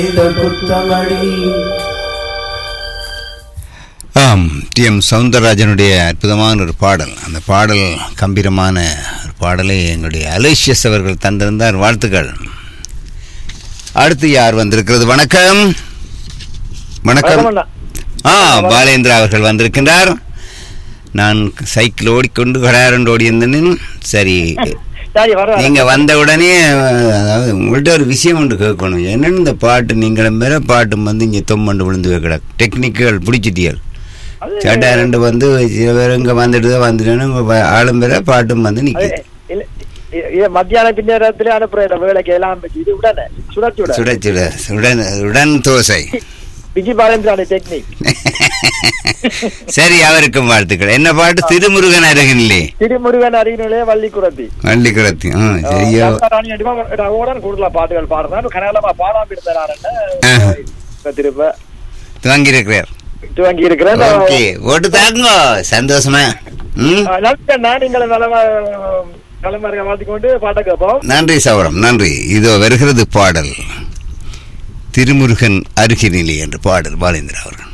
குத்தமடி ஆம் D M சவுந்தரராஜனுடைய அற்புதமான ஒரு பாடல் அந்த பாடல் கம்பீரமான ஒரு பாடலை எங்களுடைய அலேஷியஸ் அவர்கள் தந்திருந்தார் வாழ்த்துக்கள் அடுத்து யார் வந்திருக்கிறது வணக்கம் வணக்கம் வணக்கம் அண்ணா. ஆ பாலேந்திரா அவர்கள் வந்திருக்கின்றார் நான் சைக்கிள் ஓடிக்கொண்டு கடாரண்டு ஓடியிருந்தேன் சரி சரி வர நீங்க வந்த உடனே அதாவது உங்கள்கிட்ட ஒரு விஷயம் ஒன்று கேட்கணும் என்னன்னு இந்த பாட்டு நீங்களும் வேற பாட்டும் வந்து இங்கே தொம்மண்டு விழுந்து வைக்கல டெக்னிக்கல் பிடிச்சிட்டியல் சேட்டா ரெண்டு வந்து சில பேர் இங்கே வந்துட்டு தான் வந்துட்டேன்னு உங்க ப- ஆளும் வேற பாட்டும் வந்து நிற்கி இல்ல, இ- இது மத்தியான பின்னேரத்துல அனுப்புற இந்த வேலைக்கு எல்லாம் வச்சு இது உடனே சுடச்சு விட சுட சுட உடன் உடன் தோசை விஜி பாலேந்திரான டெக்னிக் சரி அவருக்கும் வாழ்த்துக்கள் என்ன பாட்டு திருமுருகன் அருகிலே திருமுருகன் அருகிலே வள்ளி குரத்தி வள்ளி குரத்தி ஆ சரியா ராணி அடிமா ஓடன் கூடுதலா பாட்டுகள் பாடுறேன் கனகலமா பாடாம இருந்தாருன்னு ஆஹா. திருப்ப துவங்கியிருக்கிறார் துவங்கி இருக்கிறேன் ஓகே ஓட்டு தாக்குங்கோ சந்தோஷமா ம் நல்ல நீங்களை நலமா நலமாக வாழ்த்திக்கொண்டு பாட்டை கேட்போம் நன்றி சவரம் நன்றி இதோ வருகிறது பாடல் திருமுருகன் அருகினிலே என்ற பாடல் பாலேந்திரா அவர்கள்